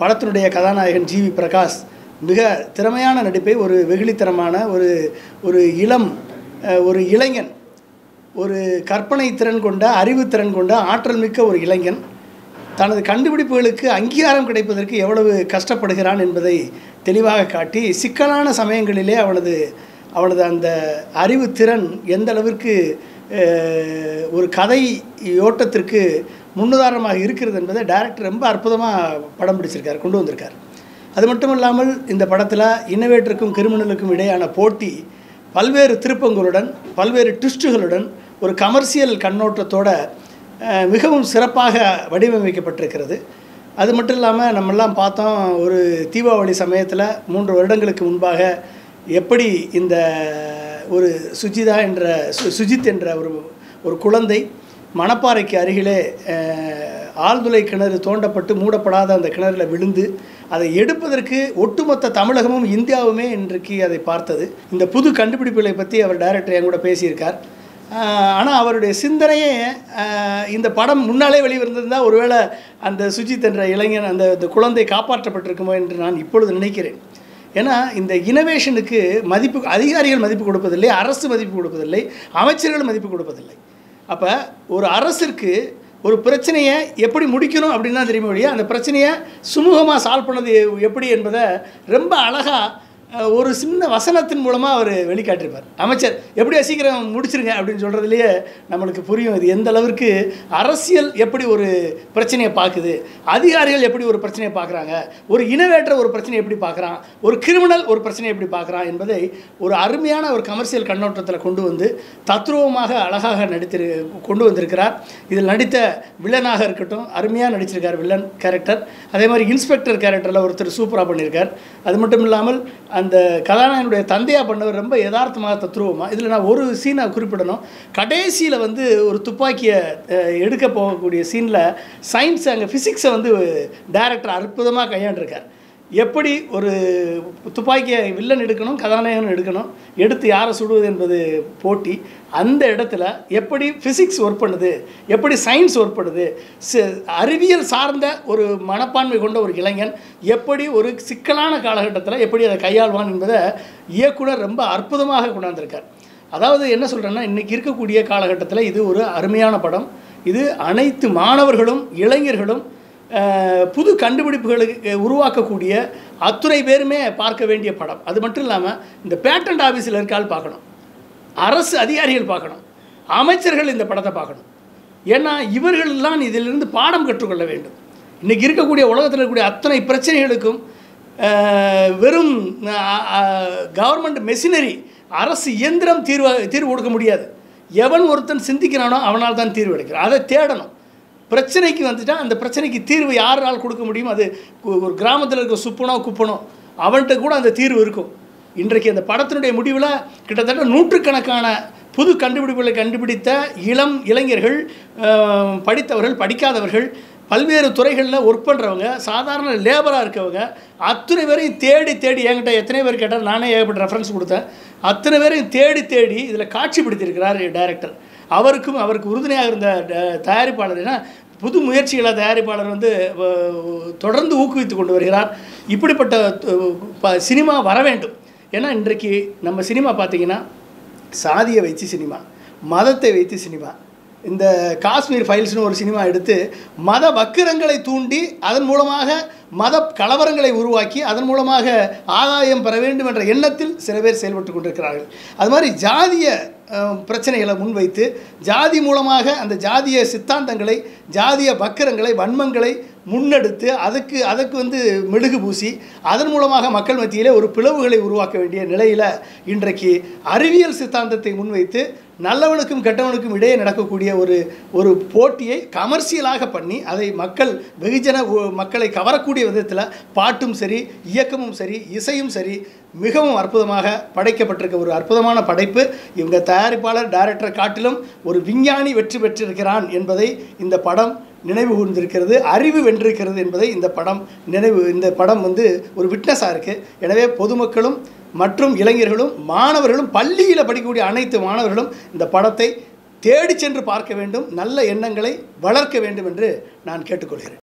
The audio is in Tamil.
படத்தினுடைய கதாநாயகன் ஜிவி பிரகாஷ் மிக திறமையான நடிப்பை ஒரு வெகுளித்தனமான ஒரு ஒரு இளம் அஹ், ஒரு இளைஞன் ஒரு கற்பனை திறன் கொண்ட அறிவுத்திறன் கொண்ட ஆற்றல் மிக்க ஒரு இளைஞன் தனது கண்டுபிடிப்புகளுக்கு அங்கீகாரம் கிடைப்பதற்கு எவ்வளவு கஷ்டப்படுகிறான் என்பதை தெளிவாக காட்டி சிக்கலான சமயங்களிலே அவனது அவனது அந்த அறிவுத்திறன் எந்த அளவிற்கு அஹ், ஒரு கதை ஓட்டத்திற்கு முன்னுதாரணமாக இருக்கிறது என்பதை டைரக்டர் ரொம்ப அற்புதமாக படம் பிடிச்சிருக்கார் கொண்டு வந்திருக்கார் அது மட்டும் இல்லாமல் இந்த படத்தில் இன்னோவேட்டருக்கும் கிரிமினலுக்கும் இடையான போட்டி பல்வேறு திருப்பங்களுடன் பல்வேறு ட்விஸ்ட்டுகளுடன் ஒரு கமர்ஷியல் கண்ணோட்டத்தோட அஹ், மிகவும் சிறப்பாக வடிவமைக்கப்பட்டிருக்கிறது அது மட்டும் இல்லாமல் நம்மெல்லாம் பார்த்தோம் ஒரு தீபாவளி சமயத்தில் மூன்று வருடங்களுக்கு முன்பாக எப்படி இந்த ஒரு சுஜிதா என்ற சு சுஜித் என்ற ஒரு ஒரு குழந்தை மணப்பாறைக்கு அருகிலே அஹ், ஆழ்துளை கிணறு தோண்டப்பட்டு மூடப்படாத அந்த கிணறுல விழுந்து அதை எடுப்பதற்கு ஒட்டுமொத்த தமிழகமும் இந்தியாவுமே இன்றைக்கு அதை பார்த்தது இந்த புது கண்டுபிடிப்புகளை பற்றி அவர் டைரக்டர் என் கூட பேசியிருக்கார் ஆனால் அவருடைய சிந்தனையே அஹ், இந்த படம் முன்னாலே வெளிவந்திருந்தால் ஒருவேளை அந்த சுஜித் என்ற இளைஞன் அந்த அந்த குழந்தை காப்பாற்றப்பட்டிருக்குமோ என்று நான் இப்பொழுது நினைக்கிறேன் ஏன்னா இந்த இனோவேஷனுக்கு மதிப்பு அதிகாரிகள் மதிப்பு கொடுப்பதில்லை அரசு மதிப்பு கொடுப்பதில்லை அமைச்சர்கள் மதிப்பு கொடுப்பதில்லை அப்போ ஒரு அரசிற்கு ஒரு பிரச்சனையை எப்படி முடிக்கணும் அப்படின்னு தான் தெரியுமா ஒழிய அந்த பிரச்சனையை சுமூகமாக சால்வ் பண்ணது எப்படி என்பதை ரொம்ப அழகாக அஹ், ஒரு சின்ன வசனத்தின் மூலமாக அவர் வெளிக்காட்டிருப்பார் அமைச்சர் எப்படியா சீக்கிரம் முடிச்சிருங்க அப்படின்னு சொல்கிறதுலையே நம்மளுக்கு புரியும் இது எந்த அளவிற்கு அரசியல் எப்படி ஒரு பிரச்சனையை பார்க்குது அதிகாரிகள் எப்படி ஒரு பிரச்சனையை பார்க்குறாங்க ஒரு இனோவேட்டர் ஒரு பிரச்சனையை எப்படி பார்க்குறான் ஒரு கிரிமினல் ஒரு பிரச்சனையை எப்படி பார்க்குறான் என்பதை ஒரு அருமையான ஒரு கமர்ஷியல் கண்ணோட்டத்தில் கொண்டு வந்து தத்ரூபமாக அழகாக நடித்திரு கொண்டு வந்திருக்கிறார் இதில் நடித்த வில்லனாக இருக்கட்டும் அருமையாக நடிச்சிருக்கார் வில்லன் கேரக்டர் அதே மாதிரி இன்ஸ்பெக்டர் கேரக்டரில் ஒருத்தர் சூப்பராக பண்ணியிருக்கார் அது மட்டும் இல்லாமல் அந்த கதாநாயகனுடைய தந்தையாக பண்ணவர் ரொம்ப யதார்த்தமாக தத்ரூபமாக இதில் நான் ஒரு சீனை குறிப்பிடணும் கடைசியில் வந்து ஒரு துப்பாக்கியை அஹ், எடுக்க போகக்கூடிய சீனில் சயின்ஸ் அங்கே ஃபிசிக்ஸை வந்து டைரக்டர் அற்புதமாக கையாண்டிருக்கார் எப்படி ஒரு துப்பாக்கியை வில்லன் எடுக்கணும் கதாநாயகன் எடுக்கணும் எடுத்து யாரை சுடுவது என்பது போட்டி அந்த இடத்துல எப்படி ஃபிசிக்ஸ் ஒர்க் பண்ணுது எப்படி சயின்ஸ் ஒர்க் பண்ணுது சி- அறிவியல் சார்ந்த ஒரு மனப்பான்மை கொண்ட ஒரு இளைஞன் எப்படி ஒரு சிக்கலான காலகட்டத்தில் எப்படி அதை கையாள்வான் என்பதை இயக்குனர் ரொம்ப அற்புதமாக கொண்டாந்திருக்கார் அதாவது என்ன சொல்கிறேன்னா இன்றைக்கி இருக்கக்கூடிய காலகட்டத்தில் இது ஒரு அருமையான படம் இது அனைத்து மாணவர்களும் இளைஞர்களும் அஹ், புது கண்டுபிடிப்புகளுக்கு உருவாக்கக்கூடிய அத்துணை பேருமே பார்க்க வேண்டிய படம் அது மட்டும் இல்லாமல் இந்த பேட்டன்ட் ஆஃபீஸில் இருக்கால் பார்க்கணும் அரசு அதிகாரிகள் பார்க்கணும் அமைச்சர்கள் இந்த படத்தை பார்க்கணும் ஏன்னா இவர்கள்லாம் இதிலிருந்து பாடம் கற்றுக்கொள்ள வேண்டும் இன்றைக்கி இருக்கக்கூடிய உலகத்தில் இருக்கக்கூடிய அத்தனை பிரச்சனைகளுக்கும் அஹ், வெறும் கவர்மெண்ட் மெஷினரி அரசு இயந்திரம் தீர்வு தீர்வு கொடுக்க முடியாது எவன் ஒருத்தன் சிந்திக்கிறானோ அவனால் தான் தீர்வு கிடைக்கிறான் அதை தேடணும் பிரச்சனைக்கு வந்துட்டா அந்த பிரச்சனைக்கு தீர்வு யாரால் கொடுக்க முடியும் அது கு- ஒரு கிராமத்தில் இருக்க சுப்பனோ குப்பனோ அவன்கிட்ட கூட அந்த தீர்வு இருக்கும் இன்றைக்கு அந்த படத்தினுடைய முடிவில் கிட்டத்தட்ட நூற்றுக்கணக்கான புது கண்டுபிடிப்புகளை கண்டுபிடித்த இளம் இளைஞர்கள் அஹ், படித்தவர்கள் படிக்காதவர்கள் பல்வேறு துறைகளில் ஒர்க் பண்ணுறவங்க சாதாரண லேபராக இருக்கவங்க அத்தனை பேரையும் தேடி தேடி என்கிட்ட எத்தனை பேர் கேட்டால் நானே ஏகப்பட்ட ரெஃபரன்ஸ் கொடுத்தேன் அத்தனை பேரையும் தேடி தேடி இதில் காட்சிப்படுத்தியிருக்கிறார் டைரக்டர் அவருக்கும் அவருக்கு உறுதுணையாக இருந்த ட- தயாரிப்பாளர் ஏன்னா புது முயற்சிகளை தயாரிப்பாளர் வந்து அஹ், தொடர்ந்து ஊக்குவித்து கொண்டு வருகிறார் இப்படிப்பட்ட அஹ், ப- சினிமா வர வேண்டும் ஏன்னா இன்றைக்கு நம்ம சினிமா பார்த்தீங்கன்னா சாதியை வைத்து சினிமா மதத்தை வைத்து சினிமா இந்த காஷ்மீர் ஃபைல்ஸ்னு ஒரு சினிமா எடுத்து மத வக்கிரங்களை தூண்டி அதன் மூலமாக மத கலவரங்களை உருவாக்கி அதன் மூலமாக ஆதாயம் பெற வேண்டும் என்ற எண்ணத்தில் சில பேர் செயல்பட்டு கொண்டிருக்கிறார்கள் அது மாதிரி ஜாதிய அஹ், பிரச்சனைகளை முன்வைத்து ஜாதி மூலமாக அந்த ஜாதிய சித்தாந்தங்களை ஜாதிய வக்கிரங்களை வன்மங்களை முன்னெடுத்து அதுக்கு அதுக்கு வந்து மெழுகு பூசி அதன் மூலமாக மக்கள் மத்தியிலே ஒரு பிளவுகளை உருவாக்க வேண்டிய நிலையில் இன்றைக்கு அறிவியல் சித்தாந்தத்தை முன்வைத்து நல்லவனுக்கும் கெட்டவனுக்கும் இடையே நடக்கக்கூடிய ஒரு ஒரு போட்டியை கமர்ஷியலாக பண்ணி அதை மக்கள் வெகுஜன உ- மக்களை கவரக்கூடிய விதத்தில் பாட்டும் சரி இயக்கமும் சரி இசையும் சரி மிகவும் அற்புதமாக படைக்கப்பட்டிருக்க ஒரு அற்புதமான படைப்பு இவங்க தயாரிப்பாளர் டைரக்டர் காட்டிலும் ஒரு விஞ்ஞானி வெற்றி பெற்றிருக்கிறான் என்பதை இந்த படம் நினைவு கூர்ந்திருக்கிறது அறிவு வென்றிருக்கிறது என்பதை இந்த படம் நினைவு இந்த படம் வந்து ஒரு விட்னஸாக இருக்குது எனவே பொதுமக்களும் மற்றும் இளைஞர்களும் மாணவர்களும் பள்ளியில் படிக்கக்கூடிய அனைத்து மாணவர்களும் இந்த படத்தை தேடி சென்று பார்க்க வேண்டும் நல்ல எண்ணங்களை வளர்க்க வேண்டும் என்று நான் கேட்டுக்கொள்கிறேன்